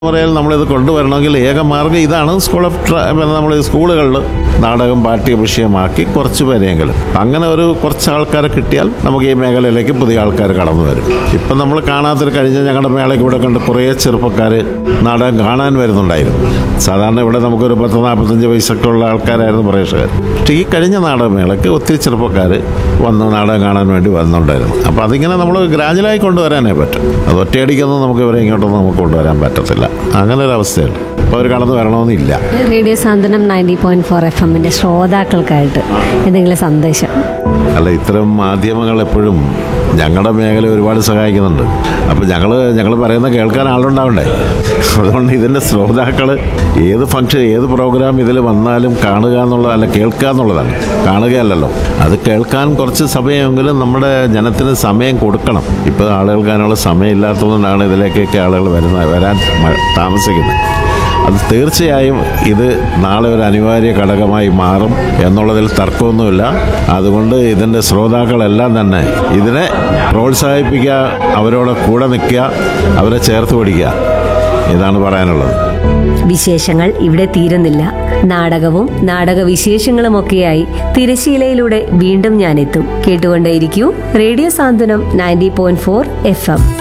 തലമുറയിൽ നമ്മളിത് കൊണ്ടുവരണമെങ്കിൽ ഏക മാർഗ്ഗം ഇതാണ് സ്കൂൾ ഓഫ് ട്ര- പിന്നെ നമ്മൾ സ്കൂളുകളിൽ നാടകം പാഠ്യ വിഷയമാക്കി കുറച്ച് പേരെങ്കിലും അങ്ങനെ ഒരു കുറച്ച് ആൾക്കാരെ കിട്ടിയാൽ നമുക്ക് ഈ മേഖലയിലേക്ക് പുതിയ ആൾക്കാർ കടന്നു വരും ഇപ്പം നമ്മൾ കാണാത്തൊരു കഴിഞ്ഞ ഞങ്ങളുടെ മേളയ്ക്ക് ഇവിടെ കണ്ട് കുറേ ചെറുപ്പക്കാർ നാടകം കാണാൻ വരുന്നുണ്ടായിരുന്നു സാധാരണ ഇവിടെ നമുക്കൊരു പത്ത് നാൽപ്പത്തഞ്ച് വയസ്സൊക്കെ ഉള്ള ആൾക്കാരായിരുന്നു പ്രേക്ഷകർ പക്ഷേ ഈ കഴിഞ്ഞ നാടകമേളയ്ക്ക് ഒത്തിരി ചെറുപ്പക്കാർ വന്ന് നാടകം കാണാൻ വേണ്ടി വന്നിട്ടുണ്ടായിരുന്നു അപ്പോൾ അതിങ്ങനെ നമ്മൾ ഗ്രാജുവലായി കൊണ്ടുവരാനേ പറ്റും അത് ഒറ്റയടിക്കൊന്നും നമുക്ക് ഇവരെ ഇങ്ങോട്ടൊന്നും നമുക്ക് കൊണ്ടുവരാൻ പറ്റത്തില്ല അങ്ങനെ ഒരു അവസ്ഥയാണ് അപ്പോൾ അവർ കടന്നു വരണമെന്നില്ല radio Santhwanam ninety point four F എമ്മിന്റെ ശ്രോതാക്കൾക്കായിട്ട് എന്തെങ്കിലും സന്ദേശം അല്ല ഇത്തരം മാധ്യമങ്ങൾ എപ്പോഴും ഞങ്ങളുടെ മേഖല ഒരുപാട് സഹായിക്കുന്നുണ്ട് അപ്പോൾ ഞങ്ങൾ ഞങ്ങൾ പറയുന്ന കേൾക്കാൻ ആളുണ്ടാവണ്ടേ അതുകൊണ്ട് ഇതിൻ്റെ ശ്രോതാക്കൾ ഏത് ഫംഗ്ഷൻ ഏത് പ്രോഗ്രാം ഇതിൽ വന്നാലും കാണുക എന്നുള്ള അല്ല കേൾക്കുക എന്നുള്ളതാണ് കാണുകയല്ലല്ലോ അത് കേൾക്കാൻ കുറച്ച് സമയമെങ്കിലും നമ്മുടെ ജനത്തിന് സമയം കൊടുക്കണം ഇപ്പോൾ ആളുകൾക്ക് അതിനുള്ള സമയം ഇല്ലാത്തതുകൊണ്ടാണ് ഇതിലേക്കൊക്കെ ആളുകൾ വരുന്ന വരാൻ മ- താമസിക്കുന്നത് അത് തീർച്ചയായും ഇത് നാളെ ഒരു അനിവാര്യ ഘടകമായി മാറും എന്നുള്ളതിൽ തർക്കമൊന്നുമില്ല അതുകൊണ്ട് ഇതിൻ്റെ ശ്രോതാക്കളെല്ലാം തന്നെ ഇതിനെ പ്രോത്സാഹിപ്പിക്കുക അവരോട് കൂടെ നിൽക്കുക അവരെ ചേർത്ത് പിടിക്കുക ഇതാണ് പറയാനുള്ളത് വിശേഷങ്ങൾ ഇവിടെ തീരുന്നില്ല നാടകവും നാടക വിശേഷങ്ങളുമൊക്കെയായി തിരശീലയിലൂടെ വീണ്ടും ഞാനെത്തും കേട്ടുകൊണ്ടേയിരിക്കൂ radio Santhwanam ninety point four F M